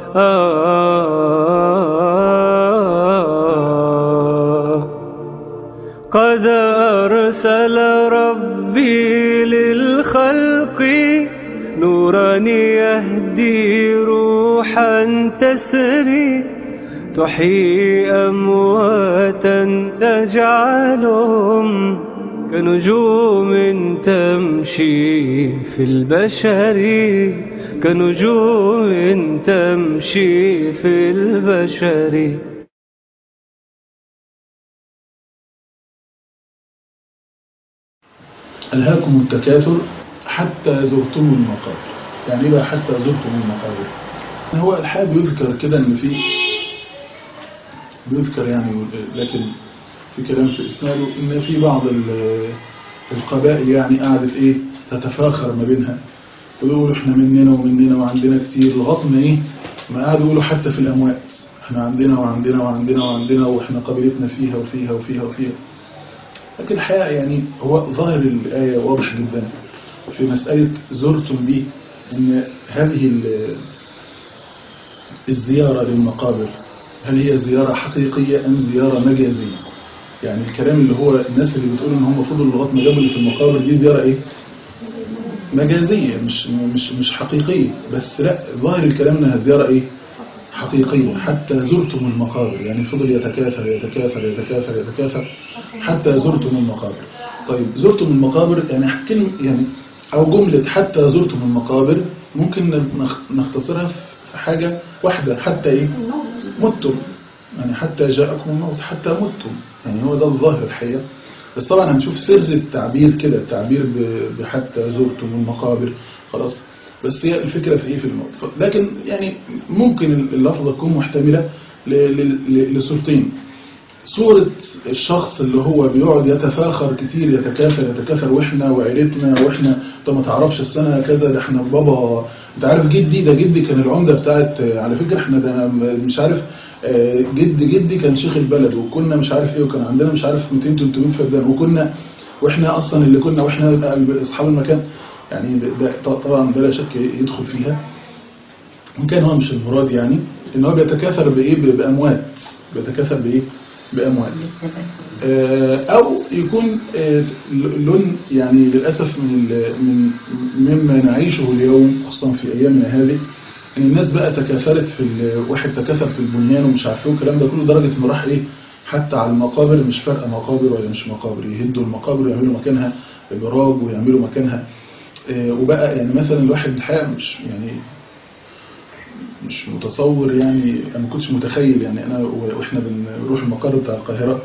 قد أرسل ربي للخلق نورا يهدي روحا تسري تحيي أمواتا تجعلهم كنجوم تمشي في البشر كنجوم تمشي في البشر ألهاكم التكاثر حتى زرتم المقابر يعني ايه بقى حتى زرتم المقابر هو الحقيقة بيذكر كده ان في بيذكر يعني لكن في كلام في اسناده ان في بعض ال- القبائل يعني قعدت ايه تتفاخر ما بينها ويقولوا احنا مننا ومننا وعندنا كتير لغايه ما ايه ما قعدوا يقولوا حتى في الاموات احنا عندنا وعندنا وعندنا وعندنا واحنا قبيلتنا فيها وفيها وفيها وفيها لكن الحقيقة يعني هو ظاهر الآية واضح جدا في مسألة زرتم دي ان هذه ال- الزيارة للمقابر هل هي زيارة حقيقية أم زيارة مجازية يعني الكلام اللي هو الناس اللي بتقول ان هم فضلوا لغايه ما جابوا اللي في المقابر دي زيارة ايه مجازية مش مش مش حقيقية بس لا ظاهر الكلام انها زيارة ايه حقيقية حتى زرتم المقابر يعني فضل يتكاثر يتكاثر يتكاثر يتكاثر حتى زرتم المقابر طيب زرتم المقابر يعني كلمة يعني أو جملة حتى زرتم المقابر ممكن نخ- نختصرها في حاجة واحدة حتى إيه متم يعني حتى جاءكم الموت حتى متم يعني هو ده الظاهر الحقيقة بس طبعا هنشوف سر التعبير كده التعبير ب- بحتى زرتم المقابر خلاص بس هي الفكرة في ايه في الموت ف- لكن يعني ممكن اللفظة تكون محتملة ل- ل- ل- لصورتين صورة الشخص اللي هو بيقعد يتفاخر كتير يتكاثر يتكاثر واحنا وعيلتنا واحنا انت ما تعرفش السنة كذا ده احنا بابا انت عارف جدي ده جدي كان العمدة بتاعت على فكرة احنا ده مش عارف آه، جد جدي كان شيخ البلد وكنا مش عارف ايه وكان عندنا مش عارف 200 300 فدان وكنا واحنا اصلا اللي كنا واحنا اصحاب المكان يعني ده ده طبعا بلا شك يدخل فيها وإن كان هو مش المراد يعني ان هو بيتكاثر بايه ب- باموات بيتكاثر بايه باموات آه، او يكون آه، لون يعني للاسف من ال- من مما نعيشه اليوم خصوصا في ايامنا هذه ان الناس بقى تكاثرت في ال- واحد تكاثر في البنيان ومش عارف ايه والكلام ده كله لدرجه انه راح ايه حتى على المقابر مش فارقه مقابر ولا مش مقابر يهدوا المقابر ويعملوا مكانها ابراج ويعملوا مكانها آه، وبقى يعني مثلا الواحد الحقيقه مش يعني مش متصور يعني انا ما كنتش متخيل يعني انا و- واحنا بنروح المقر بتاع القاهره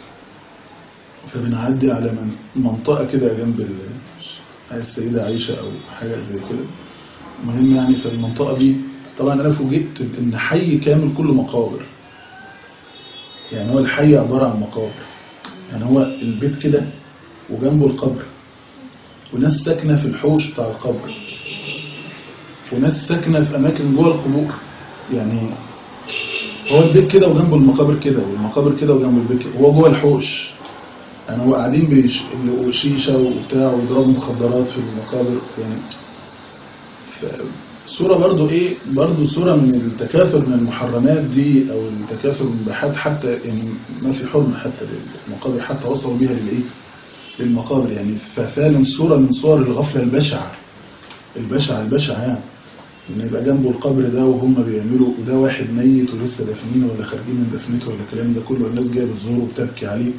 فبنعدي على من منطقه كده جنب ال- السيده عائشه او حاجه زي كده المهم يعني في المنطقه دي طبعا انا فوجئت ان حي كامل كله مقابر يعني هو الحي عباره عن مقابر يعني هو البيت كده وجنبه القبر وناس ساكنه في الحوش بتاع القبر وناس ساكنة في أماكن جوه القبور يعني هو البيت كده وجنبه المقابر كده والمقابر كده وجنبه البيت كده وهو جوه الحوش يعني هو قاعدين بيش... شيشة وبتاع ويضربوا مخدرات في المقابر يعني ف- صورة برضو ايه برضو صورة من التكاثر من المحرمات دي او التكاثر من بحث حتى يعني ما في حرمة حتى للمقابر حتى وصلوا بيها للايه للمقابر يعني ففعلا صورة من صور الغفلة البشعة البشعة البشعة يعني ان يبقى جنبه القبر ده وهم بيعملوا وده واحد ميت ولسه دافنينه ولا خارجين من دفنته ولا الكلام ده كله الناس جايه بتزوره وبتبكي عليه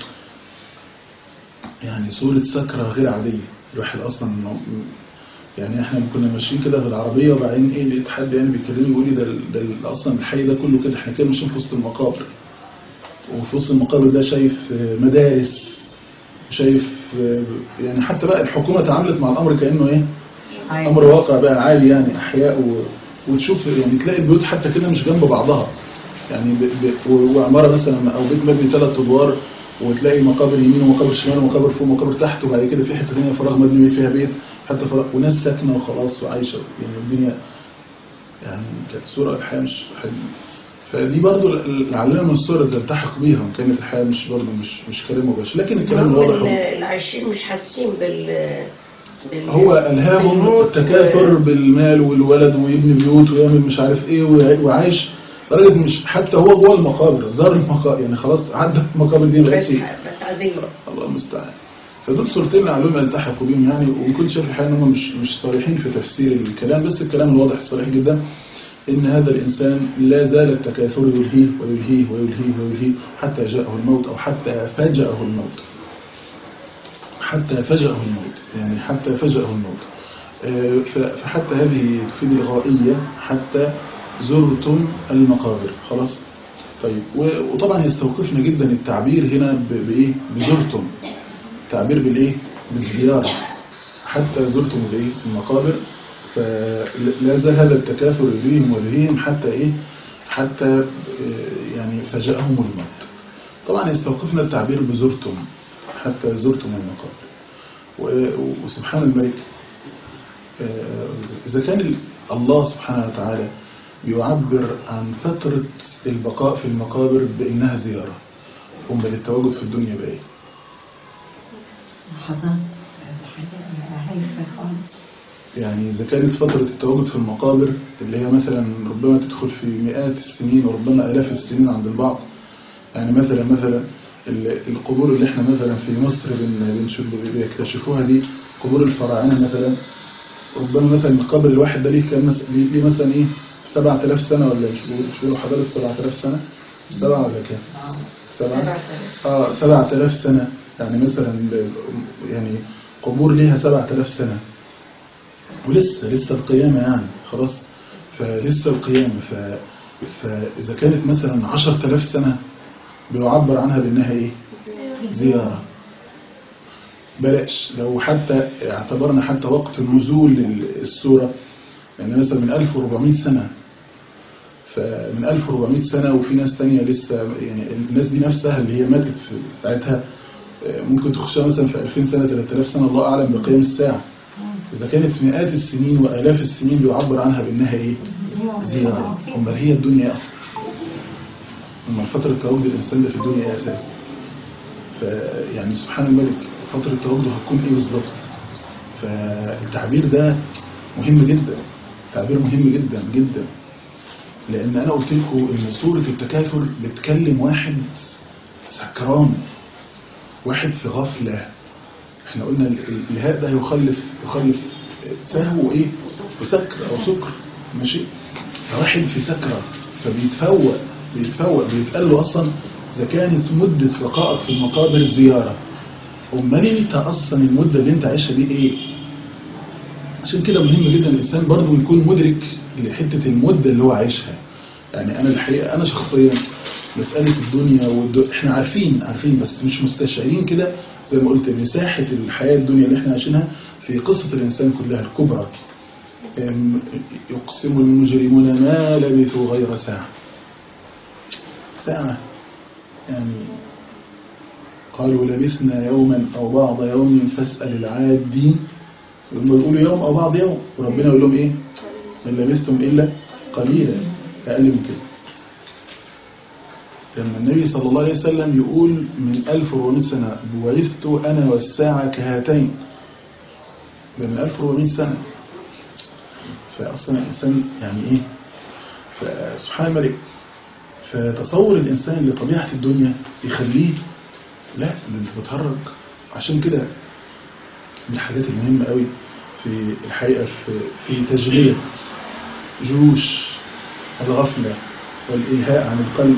يعني صورة سكرة غير عادية الواحد اصلا م- يعني احنا كنا ماشيين كده في العربية وبعدين ايه لقيت حد يعني بيكلمني بيقول لي ده ال- ده ال- اصلا الحي ده كله كده احنا كده ماشيين في وسط المقابر وفي وسط المقابر ده شايف آه، مدارس شايف آه، يعني حتى بقى الحكومة تعاملت مع الامر كأنه ايه امر واقع بقى عادي يعني احياء و... وتشوف يعني تلاقي البيوت حتى كده مش جنب بعضها يعني ب... ب... و- وعماره مثلا او بيت مبني ثلاث ادوار وتلاقي مقابر يمين ومقابر شمال ومقابر فوق ومقابر تحت وبعد كده في حته ثانيه فراغ مبني فيها بيت حتى فراغ وناس ساكنه وخلاص وعايشه يعني الدنيا يعني كانت صوره الحياه مش حلوه فدي برضو العلامه من الصور اللي تلتحق بيها وان كانت الحياه مش برضو مش مش كلام مباشر لكن الكلام هم الواضح هو اللي عايشين مش حاسين بال هو ألهاهم بالموت التكاثر بالمال والولد ويبني بيوت ويعمل مش عارف ايه ويع- وعايش لدرجة مش حتى هو جوه المقابر زار المقابر يعني خلاص عدى المقابر دي بس بقتش بس عايزين الله المستعان فدول صورتين علوم يلتحقوا بيهم يعني وكنت شايف الحقيقه ان هم مش مش صريحين في تفسير الكلام بس الكلام الواضح الصريح جدا ان هذا الانسان لا زال التكاثر يلهيه ويلهيه ويلهيه ويلهيه حتى جاءه الموت او حتى فجأه الموت حتى فجأه الموت يعني حتى فجأه الموت آه، ف- فحتى هذه تفيد الغائية حتى زرتم المقابر خلاص طيب و- وطبعا يستوقفنا جدا التعبير هنا ب- بإيه بزرتم التعبير بالإيه بالزيارة حتى زرتم الإيه المقابر فلا زال هذا التكاثر بهم وبهم حتى إيه حتى آه، يعني فجأهم الموت طبعا يستوقفنا التعبير بزرتم حتى زرتم المقابر و- وسبحان الملك آه، إذا كان ال- الله سبحانه وتعالى بيعبر عن فترة البقاء في المقابر بأنها زيارة أمال التواجد في الدنيا بإيه؟ لحظات حاجة هايفة خالص يعني إذا كانت فترة التواجد في المقابر اللي هي مثلا ربما تدخل في مئات السنين وربما آلاف السنين عند البعض يعني مثلا مثلا ال- القبور اللي احنا مثلا في مصر بن- بنشوف بيكتشفوها دي قبور الفراعنة مثلا ربما مثلا القبر الواحد ده ليه كان مس- ليه ليه مثلا ايه 7000 سنة ولا مش بيقولوا- مش بيقولوا حضرتك 7000 سنة سبعة ولا كام؟ سبعة اه 7000 سنة يعني مثلا ال- يعني قبور ليها 7000 سنة ولسه لسه القيامة يعني خلاص فلسه القيامة ف... فإذا كانت مثلا 10000 سنة بيعبر عنها بأنها إيه زيارة بلاش لو حتى اعتبرنا حتى وقت نزول السورة يعني مثلا من 1400 سنة فمن 1400 سنة وفي ناس تانية لسه يعني الناس دي نفسها اللي هي ماتت في ساعتها آه، ممكن تخشها مثلا في 2000 سنة 3000 سنة الله أعلم بقيام الساعة إذا كانت مئات السنين وآلاف السنين بيعبر عنها بأنها إيه؟ زيارة أمال هي الدنيا أصلا أمال فترة تواجد الإنسان ده في الدنيا إيه أساس فيعني سبحان الملك فترة تواجده هتكون إيه بالظبط فالتعبير ده مهم جدا تعبير مهم جدا جدا لأن أنا قلت لكم إن سورة التكاثر بتكلم واحد سكران واحد في غفلة احنا قلنا ال- ال- الهاء ده يخلف يخلف سهو ايه وسكر او سكر ماشي فواحد في سكرة فبيتفوق بيتفوق بيتقال له اصلا اذا كانت مدة بقائك في المقابر زيارة امال انت اصلا المدة اللي انت عايشها دي ايه عشان كده مهم جدا الانسان برضه يكون مدرك لحتة المدة اللي هو عايشها يعني انا الحقيقة انا شخصيا مسألة الدنيا والد... احنا عارفين عارفين بس مش مستشعرين كده زي ما قلت مساحة الحياة الدنيا اللي احنا عايشينها في قصة الإنسان كلها الكبرى أم، يقسم المجرمون ما لبثوا غير ساعة ساعة يعني قالوا لبثنا يوما أو بعض يوم فاسأل العادين هم يقولوا يوم أو بعض يوم وربنا يقول لهم إيه من لبثتم إلا قليلا أقل من كده لما النبي صلى الله عليه وسلم يقول من 1400 سنة بعثت أنا والساعة كهاتين ده من 1400 سنة فأصلا الإنسان يعني إيه فسبحان الملك فتصور الإنسان لطبيعة الدنيا يخليه لا ده أنت بتهرج عشان كده من الحاجات المهمة قوي في الحقيقة في, في تجلية جيوش الغفلة والإلهاء عن القلب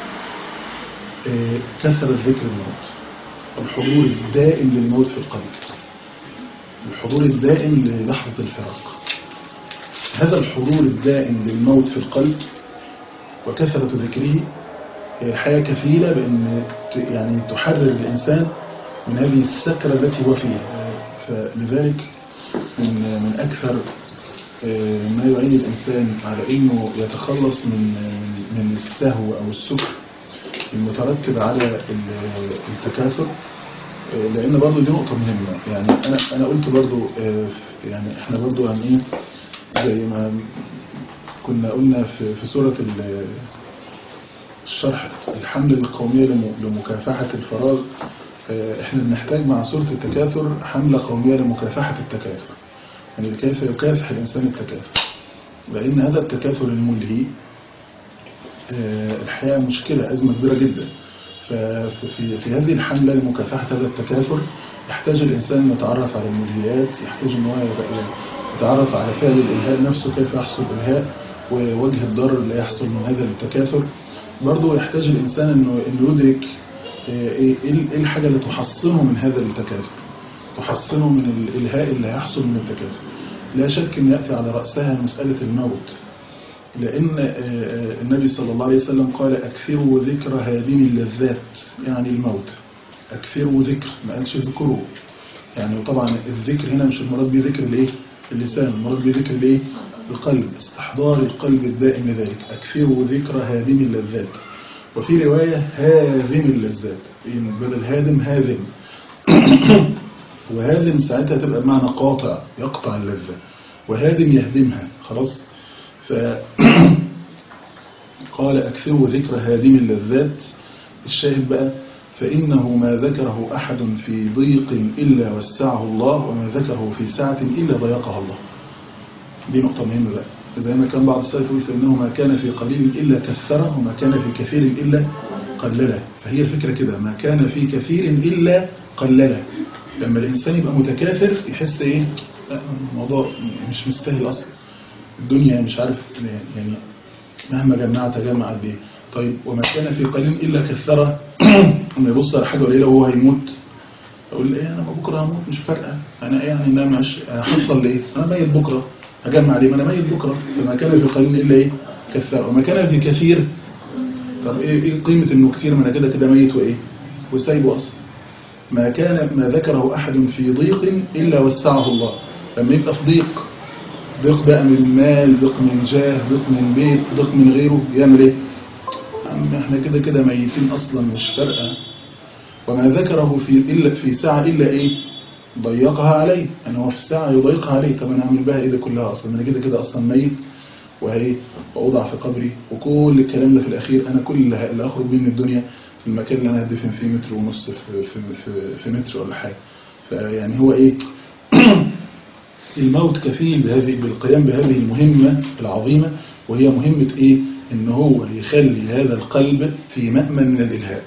آه، كثرة ذكر الموت الحضور الدائم للموت في القلب الحضور الدائم للحظة الفراق هذا الحضور الدائم للموت في القلب وكثرة ذكره هي الحياة كفيلة بأن ت- يعني تحرر الإنسان من هذه السكرة التي هو فيها فلذلك من, من أكثر آه، ما يعين الإنسان على أنه يتخلص من من من السهو أو السكر المترتب على ال- التكاثر آه، لان برضو دي نقطة مهمة يعني انا انا قلت برضو آه، يعني احنا برضو يعني ايه زي ما كنا قلنا في في سورة ال- الشرح الحملة القومية لم- لمكافحة الفراغ آه، احنا بنحتاج مع سورة التكاثر حملة قومية لمكافحة التكاثر يعني كيف يكافح الإنسان التكاثر لأن هذا التكاثر الملهي آه، الحقيقة مشكلة أزمة كبيرة جدا ففي في هذه الحملة لمكافحة هذا التكاثر يحتاج الإنسان أن يتعرف على الملهيات يحتاج أن هو يبقى- يتعرف على فعل الإلهاء نفسه كيف يحصل الإلهاء ووجه الضرر اللي يحصل من هذا التكاثر برضه يحتاج الإنسان أنه أنه يدرك آه، إيه إيه الحاجة اللي تحصنه من هذا التكاثر تحصنه من الإلهاء اللي هيحصل من التكاثر لا شك أن يأتي على رأسها مسألة الموت لأن آه، آه، النبي صلى الله عليه وسلم قال أكثروا ذكر هادم اللذات يعني الموت أكثروا ذكر ما قالش ذكروا يعني وطبعا الذكر هنا مش المراد به ذكر الايه اللسان المراد به ذكر الايه القلب استحضار القلب الدائم لذلك أكثروا ذكر هادم اللذات وفي رواية هاذم اللذات يعني بدل هادم هاذم وهادم ساعتها تبقى بمعنى قاطع يقطع اللذة وهادم يهدمها خلاص ف قال أكثروا ذكر هادم اللذات الشاهد بقى فإنه ما ذكره أحد في ضيق إلا وسعه الله وما ذكره في سعة إلا ضيقها الله دي نقطة مهمة بقى زي ما كان بعض السلف يقول فإنه ما كان في قليل إلا كثره وما كان في كثير إلا قلله فهي الفكرة كده ما كان في كثير إلا قلله لما الإنسان يبقى متكاثر يحس إيه لا الموضوع مش مستاهل أصلا الدنيا مش عارف يعني مهما جمعت جمع قد ايه طيب وما كان في قليل إلا كثره لما يبص على حاجة قليلة وهو هيموت يقول ايه انا ما بكره هموت مش فارقه انا ايه يعني انا مش هحصل ليه انا ميت بكره هجمع ليه ما انا ميت بكره فما كان في قليل الا ايه كثر وما كان في كثير طب ايه ايه قيمه انه كتير ما انا كده كده ميت وايه وسايبه اصلا ما كان ما ذكره احد في ضيق الا وسعه الله لما يبقى في ضيق ضيق بقى من مال ضيق من جاه ضيق من بيت ضيق من غيره يعمل ايه عم احنا كده كده ميتين اصلا مش فارقه وما ذكره في إلا في ساعة إلا إيه ضيقها عليه أنا هو في الساعة يضيقها عليه طب أنا أعمل بها إيه ده كلها أصلا أنا كده كده أصلا ميت وهي وأوضع في قبري وكل الكلام ده في الأخير أنا كل اللي اللي أخرج بيه من الدنيا في المكان اللي أنا هدفن فيه متر ونص في, في, في, في متر ولا حاجة فيعني هو إيه الموت كفيل بهذه بالقيام بهذه المهمة العظيمة وهي مهمة إيه إن هو يخلي هذا القلب في مأمن من الإلهاء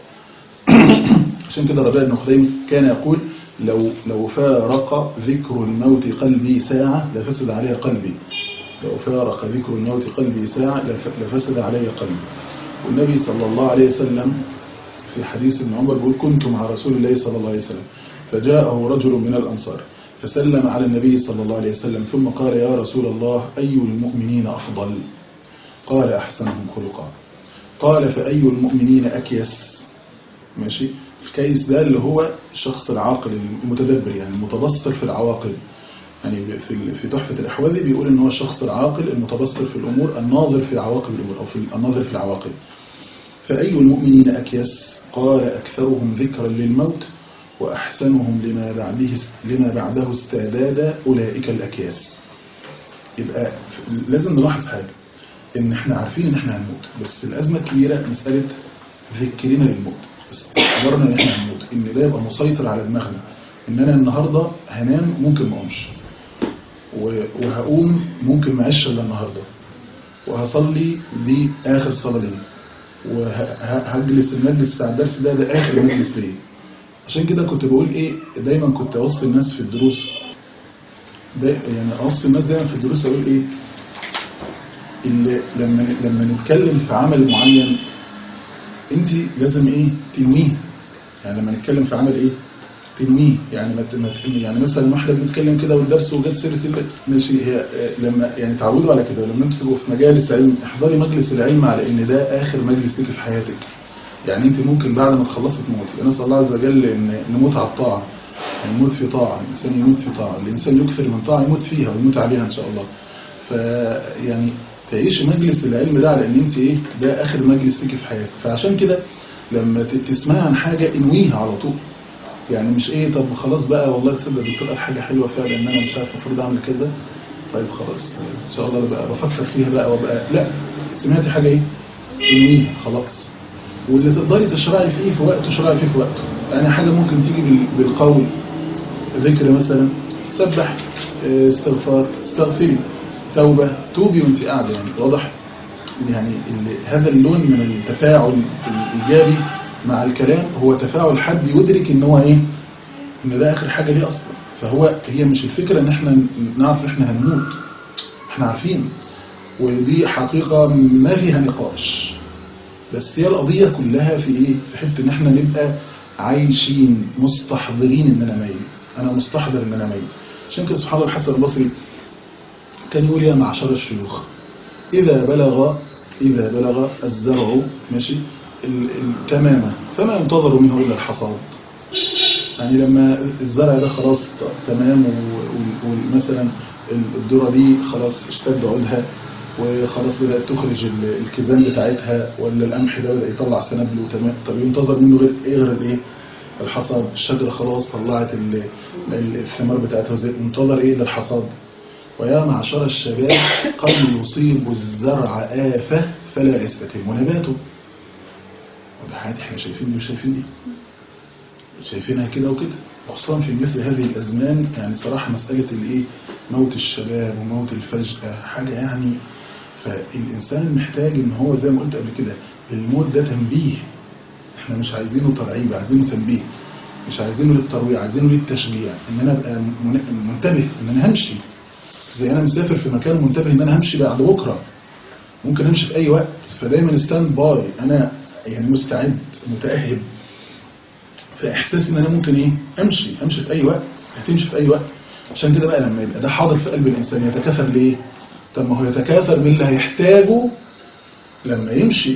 عشان كده ربيع بن خثيم كان يقول لو لو فارق ذكر الموت قلبي ساعة لفسد علي قلبي لو فارق ذكر الموت قلبي ساعة لف- لفسد علي قلبي والنبي صلى الله عليه وسلم في حديث ابن عمر بيقول كنت مع رسول الله صلى الله عليه وسلم فجاءه رجل من الأنصار فسلم على النبي صلى الله عليه وسلم ثم قال يا رسول الله أي المؤمنين أفضل قال أحسنهم خلقا قال فأي المؤمنين أكيس ماشي الكيس ده اللي هو الشخص العاقل المتدبر يعني المتبصر في العواقب يعني في في تحفة الأحوذي بيقول إن هو الشخص العاقل المتبصر في الأمور الناظر في عواقب الأمور أو في الناظر في العواقب فأي المؤمنين أكيس قال أكثرهم ذكرا للموت وأحسنهم لما بعده لما بعده استعداد أولئك الأكياس يبقى لازم نلاحظ حاجة إن إحنا عارفين إن إحنا هنموت بس الأزمة الكبيرة مسألة ذكرنا للموت بس قدرنا إن إحنا هنموت إن ده يبقى مسيطر على دماغنا إن أنا النهاردة هنام ممكن ما أقومش و- وهقوم ممكن ما أعيش إلا النهاردة وهصلي دي آخر صلاة لي وهجلس المجلس بتاع الدرس ده ده آخر مجلس لي عشان كده كنت بقول إيه دايما كنت أوصي الناس في الدروس دا يعني أوصي الناس دايما في الدروس أقول إيه اللي لما لما نتكلم في عمل معين انت لازم ايه تنويه يعني لما نتكلم في عمل ايه تنويه يعني ما ت- ما ت- يعني مثلا واحنا بنتكلم كده والدرس وجت سيره ال- ماشي هي آه، لما يعني تعودوا على كده لما انتوا تبقوا في مجالس علم احضري مجلس العلم على ان ده اخر مجلس ليكي في حياتك يعني انت ممكن بعد ما تخلصي تموتي نسال الله عز وجل ان نموت على الطاعه يعني نموت في طاعه الانسان يموت في طاعه الانسان يكثر من طاعه يموت فيها ويموت عليها ان شاء الله فيعني تعيش مجلس العلم ده على ان انت ايه ده اخر مجلس ليكي في حياتك فعشان كده لما ت- تسمعي عن حاجه انويها على طول يعني مش ايه طب خلاص بقى والله تصدق الدكتور قال حاجه حلوه فعلا ان انا مش عارف المفروض اعمل كذا طيب خلاص ان شاء الله بقى بفكر فيها بقى وابقى لا سمعتي حاجه ايه انويها خلاص واللي تقدري تشرعي فيه في وقته تشرعي فيه في وقته يعني حاجة ممكن تيجي بال- بالقول ذكر مثلا سبح آه، استغفار استغفري توبة توبي وانت قاعدة يعني واضح يعني ال- هذا اللون من التفاعل الإيجابي مع الكلام هو تفاعل حد يدرك ان هو ايه ان ده اخر حاجة ليه اصلا فهو هي مش الفكرة ان احنا نعرف ان احنا هنموت احنا عارفين ودي حقيقة ما فيها نقاش بس هي القضية كلها في ايه في حتة ان احنا نبقى عايشين مستحضرين ان انا ميت انا مستحضر ان انا ميت عشان كده سبحان الله الحسن البصري كان يقول يا معشر الشيوخ إذا بلغ إذا بلغ الزرع ماشي ال- ال- تماما فما ينتظر منه إلا الحصاد يعني لما الزرع ده خلاص ت- تمام ومثلا الذرة دي خلاص اشتد عودها وخلاص بدأت تخرج ال- الكيزان بتاعتها ولا القمح ده بدأ يطلع سنابل وتمام طب ينتظر منه غير ايه غير الايه الحصاد الشجرة خلاص طلعت ال- ال- الثمار بتاعتها زي منتظر ايه للحصاد ويا معشر الشباب قد يصيب الزرع آفة فلا يستتم نباته وده عادي احنا شايفين دي وشايفين دي شايفينها كده وكده وخصوصا في مثل هذه الأزمان يعني صراحة مسألة الايه موت الشباب وموت الفجأة حاجة يعني فالإنسان محتاج ان هو زي ما قلت قبل كده الموت ده تنبيه احنا مش عايزينه ترعيب عايزينه تنبيه مش عايزينه للترويع عايزينه للتشجيع ان انا ابقى من- منتبه ان انا همشي زي انا مسافر في مكان منتبه ان انا همشي بعد بكره ممكن امشي في اي وقت فدايما ستاند باي انا يعني مستعد متاهب في احساس ان انا ممكن ايه امشي امشي في اي وقت هتمشي في اي وقت عشان كده بقى لما يبقى ده حاضر في قلب الانسان يتكاثر ليه طب ما هو يتكاثر باللي هيحتاجه لما يمشي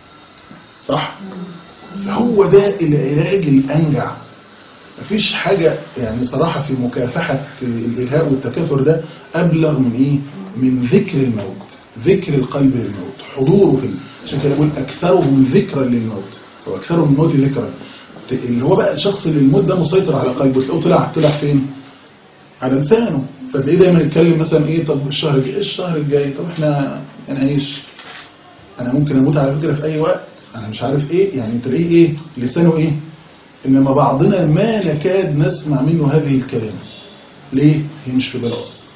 صح فهو ده العلاج الانجع مفيش حاجة يعني صراحة في مكافحة الإلهاء والتكاثر ده أبلغ من إيه؟ من ذكر الموت ذكر القلب للموت حضوره في ال- عشان كده بقول أكثرهم ذكرا للموت أو أكثرهم الموت ذكرا ت- اللي هو بقى الشخص اللي الموت ده مسيطر على قلبه تلاقيه طلع طلع فين؟ على لسانه فتلاقيه دايما يتكلم مثلا إيه طب الشهر الجاي إيه الشهر الجاي طب إحنا هنعيش أنا ممكن أموت على فكرة في أي وقت أنا مش عارف إيه يعني تلاقيه إيه لسانه إيه إنما بعضنا ما نكاد نسمع منه هذه الكلمة ليه؟ هي مش في باله أصلا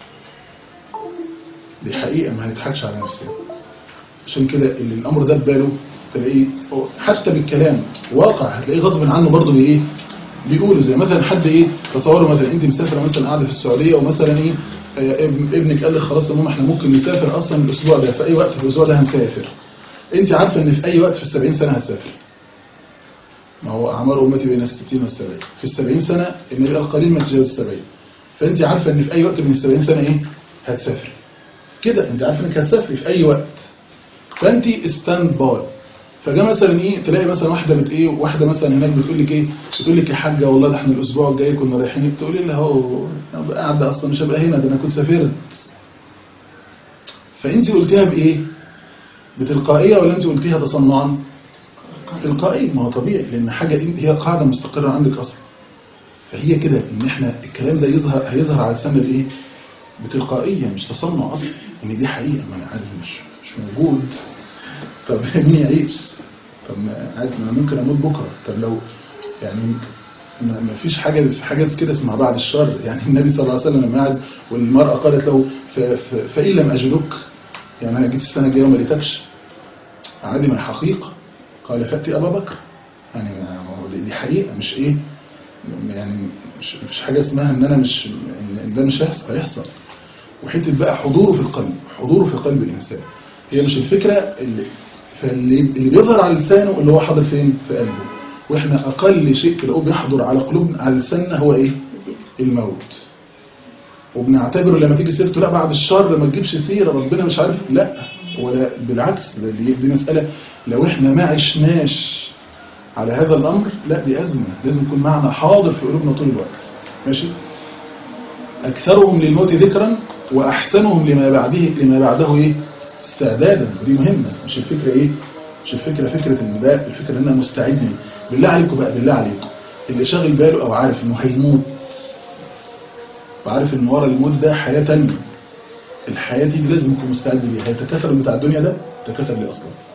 دي حقيقة ما هنضحكش على نفسنا عشان كده اللي الأمر ده بباله تلاقيه هو حتى بالكلام واقع هتلاقيه غصب عنه برضه بإيه؟ بيقولوا زي مثلا حد إيه تصوروا مثلا أنت مسافرة مثلا قاعدة في السعودية ومثلا إيه آه، ابن- ابنك قال لك خلاص يا ماما احنا ممكن نسافر أصلا الأسبوع ده في أي وقت في الأسبوع ده هنسافر أنت عارفة إن في أي وقت في السبعين سنة هتسافر ما هو أعمار أمتي بين الستين والسبعين في السبعين سنة النبي قال قليل ما تجاوز السبعين فأنت عارفة إن في أي وقت من السبعين سنة إيه هتسافر كده أنت عارفة إنك هتسافري في أي وقت فأنت ستاند باي فجاء مثلا ايه تلاقي مثلا واحده بت ايه واحده مثلا هناك بتقول لك ايه بتقول لك يا حاجه والله ده احنا الاسبوع الجاي كنا رايحين تقولي لها هو أنا قاعده اصلا مش هبقى هنا ده انا كنت سافرت فانت قلتيها بايه بتلقائيه ولا انت قلتيها تصنعا تلقائي ما هو طبيعي لان حاجه إن- هي قاعده مستقره عندك اصلا فهي كده ان احنا الكلام ده يظهر هيظهر على لسان الايه بتلقائيه مش تصنع اصلا ان دي حقيقه ما انا عارف مش مش موجود طب مين يعيش طب ما عارف ما انا ممكن اموت بكره طب لو يعني ما ما فيش حاجه في حاجه كده اسمها بعد الشر يعني النبي صلى الله عليه وسلم لما قعد والمراه قالت له ف- ف- فان لم اجدك يعني انا جيت السنه الجايه وما لقيتكش عادي ما هي حقيقه قال فاتي ابا بكر يعني ما هو دي- دي حقيقه مش ايه يعني مش مش حاجه اسمها ان انا مش ان ده مش هيحصل هيحصل وحته بقى حضوره في القلب حضوره في قلب الانسان هي مش الفكره اللي فاللي اللي بيظهر على لسانه اللي هو حاضر فين في قلبه واحنا اقل شيء تلاقوه بيحضر على قلوبنا على لساننا هو ايه الموت وبنعتبره لما تيجي سيرته لا بعد الشر ما تجيبش سيره ربنا مش عارف لا ولا بالعكس ده دي, دي مساله لو احنا ما عشناش على هذا الامر لا دي ازمه لازم يكون معنا حاضر في قلوبنا طول الوقت ماشي اكثرهم للموت ذكرا واحسنهم لما بعده لما بعده ايه استعدادا ودي مهمه مش الفكره ايه مش الفكره فكره ان ده الفكره ان انا مستعد ليه. بالله عليكم بقى بالله عليكم اللي شاغل باله او عارف انه هيموت وعارف ان ورا الموت ده حياه تانية الحياه دي لازم يكون مستعد ليها هيتكاثر بتاع الدنيا ده تكاثر ليه اصلا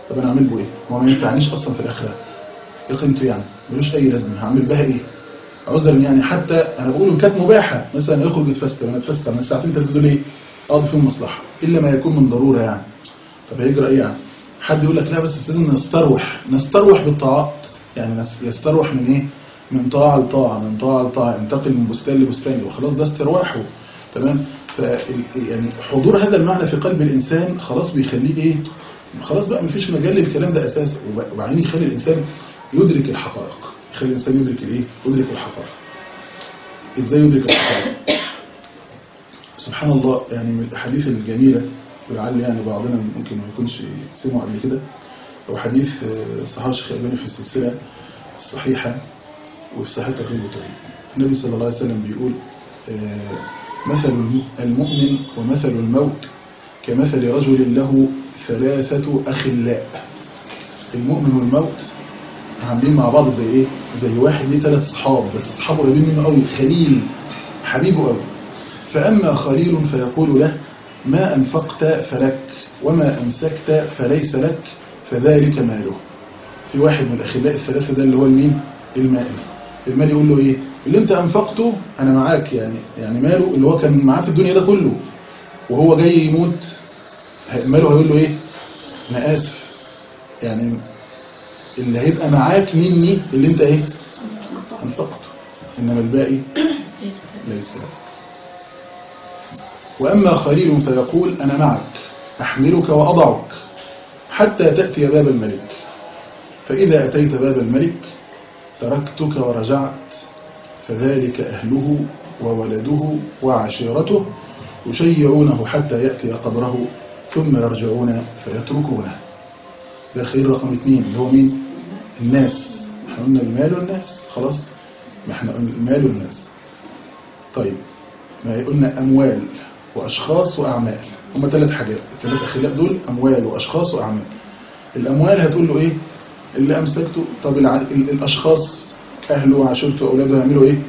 طب انا اعمل به ايه هو ما ينفعنيش اصلا في الاخره ايه قيمته يعني ملوش اي لازمه هعمل بها ايه عذرا يعني حتى انا بقول ان كانت مباحه مثلا يخرج يتفسد انا اتفسد من الساعتين ثلاثه دول ايه اقضي فيهم مصلحه الا ما يكون من ضروره يعني طب هيجرى ايه يعني حد يقول لك لا بس لازم نستروح نستروح بالطاعات يعني نس- يستروح من ايه من طاعه لطاعه من طاعه لطاعه ينتقل من بستان لبستان وخلاص ده استرواحه تمام ف يعني حضور هذا المعنى في قلب الانسان خلاص بيخليه ايه خلاص بقى مفيش مجال للكلام ده اساسا وب- وبعدين يخلي الانسان يدرك الحقائق يخلي الانسان يدرك الايه يدرك الحقائق ازاي يدرك الحقائق سبحان الله يعني من الاحاديث الجميله ولعل يعني بعضنا ممكن ما يكونش سمعوا قبل كده هو حديث آه، صحابه الشيخ الألباني في السلسله الصحيحه وفي صحيح تقريب الطريق النبي صلى الله عليه وسلم بيقول آه، مثل الم- المؤمن ومثل الموت كمثل رجل له ثلاثة أخلاء المؤمن والموت عاملين مع بعض زي ايه زي واحد ليه ثلاث اصحاب بس اصحابه قريبين منه قوي خليل حبيبه قوي فاما خليل فيقول له ما انفقت فلك وما امسكت فليس لك فذلك ماله في واحد من الاخلاء الثلاثه ده اللي هو المين المال المال يقول له ايه اللي انت انفقته انا معاك يعني يعني ماله اللي هو كان معاه في الدنيا ده كله وهو جاي يموت ماله هيقول له ايه انا اسف يعني اللي هيبقى معاك مني اللي انت ايه انفقته انما الباقي ليس لك واما خليل فيقول انا معك احملك واضعك حتى تاتي باب الملك فاذا اتيت باب الملك تركتك ورجعت فذلك اهله وولده وعشيرته يشيعونه حتى ياتي قبره ثم يرجعون فيتركونه ده الخير رقم اثنين اللي هو مين الناس احنا قلنا المال والناس خلاص ما احنا قلنا المال والناس طيب ما قلنا اموال واشخاص واعمال هما ثلاث حاجات الثلاث اخلاق دول اموال واشخاص واعمال الاموال هتقول له ايه اللي امسكته طب الع... ال- الاشخاص اهله وعشيرته واولاده يعملوا ايه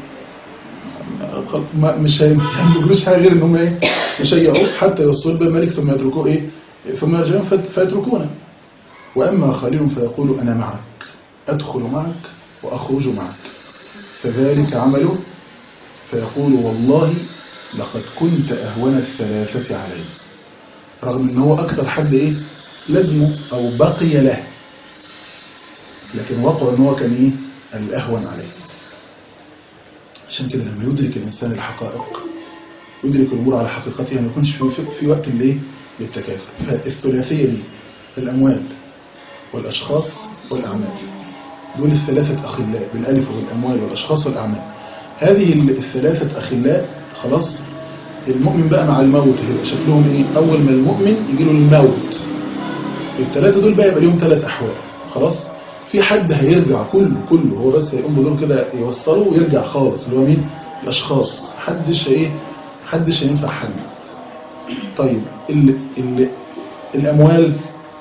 خل- ما مش هي- ما يعملوش حاجه غير ان هم ايه يشيعوه حتى يوصلوا باب الملك ثم يتركوه ايه ثم يرجعون فيت- فيتركونه وأما خليل فيقول أنا معك أدخل معك وأخرج معك فذلك عمله فيقول والله لقد كنت أهون الثلاثة علي رغم أنه هو أكثر حد إيه لازمه أو بقي له لكن واقع أنه هو كان إيه الأهون عليه عشان كده لما يدرك الإنسان الحقائق يدرك الأمور على حقيقتها ما يكونش في, في, في وقت اللي إيه؟ للتكاثر فالثلاثية دي الأموال والأشخاص والأعمال دول الثلاثة أخلاء بالألف والأموال والأشخاص والأعمال هذه الثلاثة أخلاء خلاص المؤمن بقى مع الموت هيبقى شكلهم إيه أول ما المؤمن يجي له الموت الثلاثة دول بقى يبقى لهم ثلاث أحوال خلاص في حد هيرجع كله كله هو بس هيقوم بدور كده يوصله ويرجع خالص اللي هو مين الأشخاص حدش ايه حدش هينفع حد طيب ال ال الأموال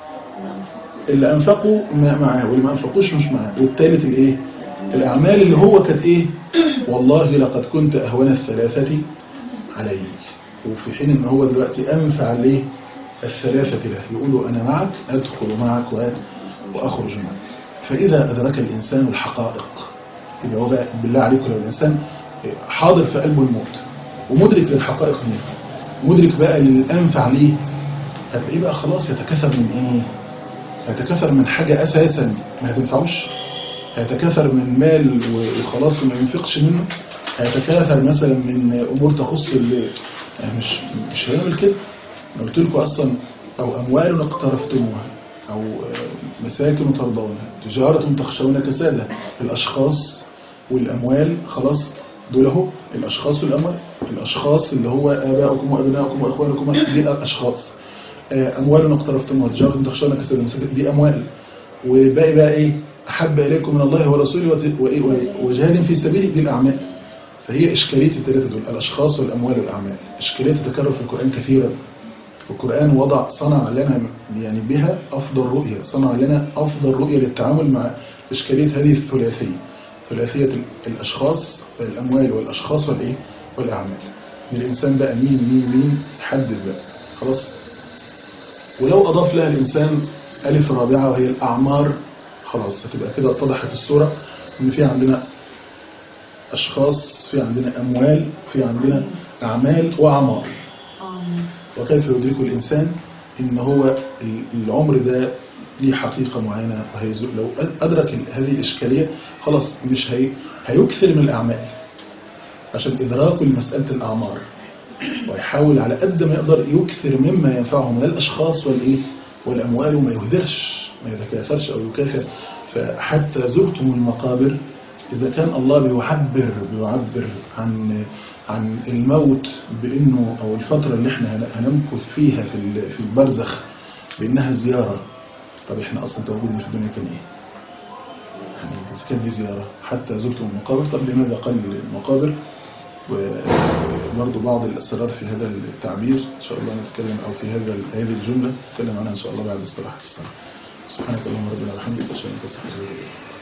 اللي أنفقوا ما- معاه واللي ما أنفقوش مش معاه والثالث الإيه الأعمال اللي هو كانت إيه والله لقد كنت أهون الثلاثة علي وفي حين إن هو دلوقتي أنفع ليه الثلاثة ده يقولوا أنا معك أدخل معك و- وأخرج معك فإذا أدرك الإنسان الحقائق يبقى هو بقى بالله عليكم لو الإنسان حاضر في قلبه الموت ومدرك للحقائق دي مدرك بقى للأنفع ليه هتلاقيه بقى خلاص يتكاثر من إيه هيتكاثر من حاجة أساسا ما هتنفعوش هيتكاثر من مال وخلاص وما ينفقش منه هيتكاثر مثلا من أمور تخص ال- يعني مش مش هيعمل كده أنا قلت لكم أصلا أو أموال اقترفتموها أو آه، مساكن ترضونها تجارة تخشون كسادها الأشخاص والأموال خلاص دول اهو الأشخاص والأموال الأشخاص اللي هو آباؤكم وأبناؤكم وإخوانكم دي أشخاص آه، أموال اقترفتموها تجارة تخشون كسادها مساكن دي أموال وباقي بقى إيه أحب إليكم من الله ورسوله وت- وإيه- وإيه- وجهاد في سبيله دي الأعمال فهي إشكالية الثلاثة دول الأشخاص والأموال والأعمال إشكالية تتكرر في القرآن كثيرا القرآن وضع صنع لنا يعني بها أفضل رؤية صنع لنا أفضل رؤية للتعامل مع إشكالية هذه الثلاثية ثلاثية ال- الأشخاص الأموال والأشخاص والإيه والأعمال الإنسان بقى مين مين مين حدد بقى خلاص ولو أضاف لها الإنسان ألف رابعة وهي الأعمار خلاص هتبقى كده اتضحت الصورة إن في عندنا أشخاص في عندنا أموال في عندنا أعمال وأعمار آمين وكيف يدرك الإنسان إن هو العمر ده ليه حقيقة معينة وهيزو لو أدرك هذه الإشكالية خلاص مش هي هيكثر من الأعمال عشان إدراكه لمسألة الأعمار ويحاول على قد ما يقدر يكثر مما ينفعه من الأشخاص والإيه والأموال وما يهدرش ما يتكاثرش أو يكاثر فحتى زرتم المقابر إذا كان الله بيعبر بيعبر عن عن الموت بأنه أو الفترة اللي احنا هن- هنمكث فيها في ال- في البرزخ بأنها زيارة طب احنا أصلا تواجدنا في الدنيا كان إيه؟ يعني إذا كانت دي زيارة حتى زرتم المقابر طب لماذا قل المقابر؟ وبرضه بعض الأسرار في هذا التعبير إن شاء الله نتكلم أو في هذا هذه الجملة نتكلم عنها إن شاء الله بعد استراحة الصلاة سبحانك اللهم ربنا وبحمدك أشهد أن لا إله إلا أنت أستغفرك وأتوب إليك